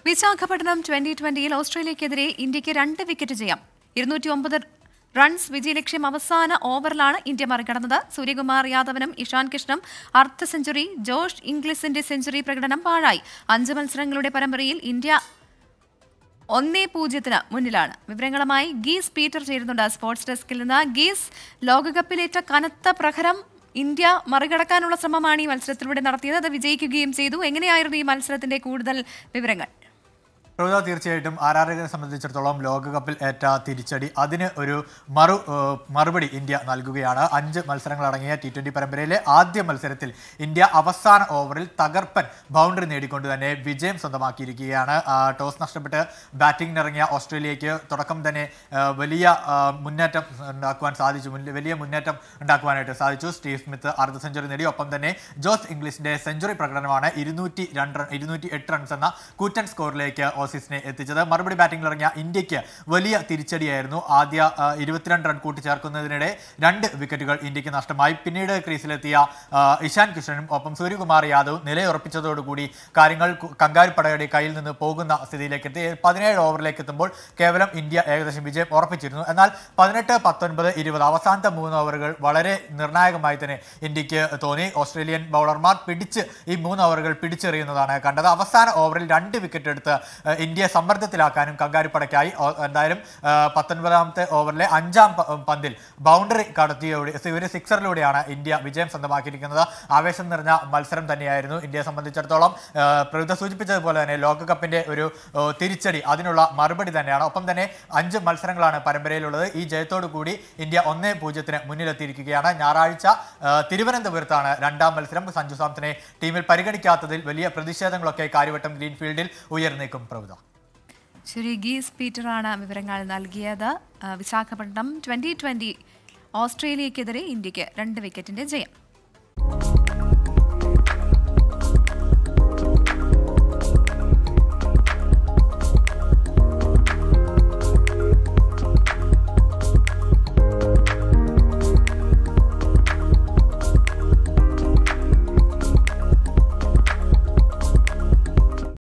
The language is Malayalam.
വിശാഖപട്ടണം ട്വന്റി ട്വന്റിയിൽ ഓസ്ട്രേലിയക്കെതിരെ ഇന്ത്യക്ക് രണ്ട് വിക്കറ്റ് ജയം ഇരുന്നൂറ്റി ഒമ്പത് റൺസ് വിജയലക്ഷ്യം അവസാന ഓവറിലാണ് ഇന്ത്യ മറികടന്നത് സൂര്യകുമാർ യാദവനും ഇഷാൻ കൃഷ്ണനും അർദ്ധ സെഞ്ചുറി ജോഷ് ഇംഗ്ലിസിന്റെ സെഞ്ചുറി പ്രകടനം പാഴായി അഞ്ച് മത്സരങ്ങളുടെ പരമ്പരയിൽ ഇന്ത്യ ഒന്നേ പൂജ്യത്തിന് മുന്നിലാണ് വിവരങ്ങളുമായി ഗീസ് പീറ്റർ ചേരുന്നുണ്ട് സ്പോർട്സ് ഡെസ്കിൽ നിന്ന് ഗീസ് ലോകകപ്പിലേറ്റ കനത്ത പ്രഹരം ഇന്ത്യ മറികടക്കാനുള്ള ശ്രമമാണ് ഈ മത്സരത്തിലൂടെ നടത്തിയത് അത് വിജയിക്കുകയും ചെയ്തു എങ്ങനെയായിരുന്നു ഈ മത്സരത്തിന്റെ കൂടുതൽ വിവരങ്ങൾ പ്രഭുത തീർച്ചയായിട്ടും ആരാധകരെ സംബന്ധിച്ചിടത്തോളം ലോകകപ്പിൽ ഏറ്റ തിരിച്ചടി അതിന് ഒരു മറു ഏഹ് മറുപടി ഇന്ത്യ നൽകുകയാണ് അഞ്ച് മത്സരങ്ങളടങ്ങിയ ടി ട്വന്റി പരമ്പരയിലെ ആദ്യ മത്സരത്തിൽ ഇന്ത്യ അവസാന ഓവറിൽ തകർപ്പൻ ബൗണ്ടറി നേടിക്കൊണ്ട് തന്നെ വിജയം സ്വന്തമാക്കിയിരിക്കുകയാണ് ആ, ടോസ് നഷ്ടപ്പെട്ട് ബാറ്റിംഗിനിറങ്ങിയ ഓസ്ട്രേലിയയ്ക്ക് തുടക്കം തന്നെ ആ, വലിയ ആ, മുന്നേറ്റം ഉണ്ടാക്കുവാൻ സാധിച്ചു മുന്നിൽ വലിയ മുന്നേറ്റം ഉണ്ടാക്കുവാനായിട്ട് സാധിച്ചു സ്റ്റീവ് സ്മിത്ത് അർദ്ധ സെഞ്ചുറി നേടി ഒപ്പം തന്നെ ജോസ് ഇംഗ്ലീഷിന്റെ സെഞ്ചുറി പ്രകടനമാണ് ഇരുന്നൂറ്റി രണ്ട് റൺ ഇരുന്നൂറ്റി എട്ട് റൺസ് എന്ന കൂറ്റൻ സ്കോറിലേക്ക് ഓസീസിനെ എത്തിച്ചത് മറുപടി ബാറ്റിംഗിൽ ഇറങ്ങിയ ഇന്ത്യക്ക് വലിയ തിരിച്ചടിയായിരുന്നു ആദ്യ ആ, ഇരുപത്തിരണ്ട് റൺ കൂട്ടിച്ചേർക്കുന്നതിനിടെ രണ്ട് വിക്കറ്റുകൾ ഇന്ത്യക്ക് നഷ്ടമായി പിന്നീട് ക്രീസിലെത്തിയ ആ, ഇഷാൻ കിഷനും ഒപ്പം സൂര്യകുമാർ യാദവ് നിലയുറപ്പിച്ചതോടുകൂടി കാര്യങ്ങൾ കു- കങ്കാരുപ്പടയുടെ കയ്യിൽ നിന്ന് പോകുന്ന സ്ഥിതിയിലേക്ക് എത്തി പതിനേഴ് ഓവറിലേക്ക് എത്തുമ്പോൾ കേവലം ഇന്ത്യ ഏകദേശം വിജയം ഉറപ്പിച്ചിരുന്നു എന്നാൽ പതിനെട്ട് പത്തൊൻപത് ഇരുപത് അവസാനത്തെ മൂന്ന് ഓവറുകൾ വളരെ നിർണായകമായി തന്നെ ഇന്ത്യക്ക് തോന്നി ഓസ്ട്രേലിയൻ ബൗളർമാർ പിടിച്ച് ഈ മൂന്ന് ഓവറുകൾ പിടിച്ചെറിയുന്നതാണ് കണ്ടത് അവസാന ഓവറിൽ രണ്ട് വിക്കറ്റ് എടുത്ത് ഏഹ്, ഇന്ത്യയെ സമ്മർദ്ദത്തിലാക്കാനും കങ്കാരുപ്പടയ്ക്കായി ഓ- എന്തായാലും ഏഹ്, പത്തൊൻപതാമത്തെ ഓവറിലെ അഞ്ചാം പ- പന്തിൽ ബൗണ്ടറി കടത്തിയോടെ ഒരു സിക്സറിലൂടെയാണ് ഇന്ത്യ വിജയം സ്വന്തമാക്കിയിരിക്കുന്നത് ആവേശം നിറഞ്ഞ മത്സരം തന്നെയായിരുന്നു ഇന്ത്യയെ സംബന്ധിച്ചിടത്തോളം ഏഹ്, പ്രവിധ സൂചിപ്പിച്ചതുപോലെ തന്നെ ലോകകപ്പിന്റെ ഒരു ഏഹ്, തിരിച്ചടി അതിനുള്ള മറുപടി തന്നെയാണ് ഒപ്പം തന്നെ അഞ്ച് മത്സരങ്ങളാണ് പരമ്പരയിലുള്ളത് ഈ ജയത്തോടു കൂടി ഇന്ത്യ ഒന്നേ പൂജ്യത്തിന് മുന്നിലെത്തിയിരിക്കുകയാണ് ഞായറാഴ്ച ഏഹ്, തിരുവനന്തപുരത്താണ് രണ്ടാം മത്സരം സഞ്ജു സാംസനെ ടീമിൽ പരിഗണിക്കാത്തതിൽ വലിയ പ്രതിഷേധങ്ങളൊക്കെ കാര്യവട്ടം ഗ്രീൻഫീൽഡിൽ ഉയർന്നേക്കും പ്രഭുത ശരി ഗീസ് പീറ്ററാണ് വിവരങ്ങൾ നൽകിയത് ആ, വിശാഖപട്ടണം ട്വന്റി ട്വന്റി ഓസ്ട്രേലിയക്കെതിരെ ഇന്ത്യക്ക് രണ്ട് വിക്കറ്റിന്റെ ജയം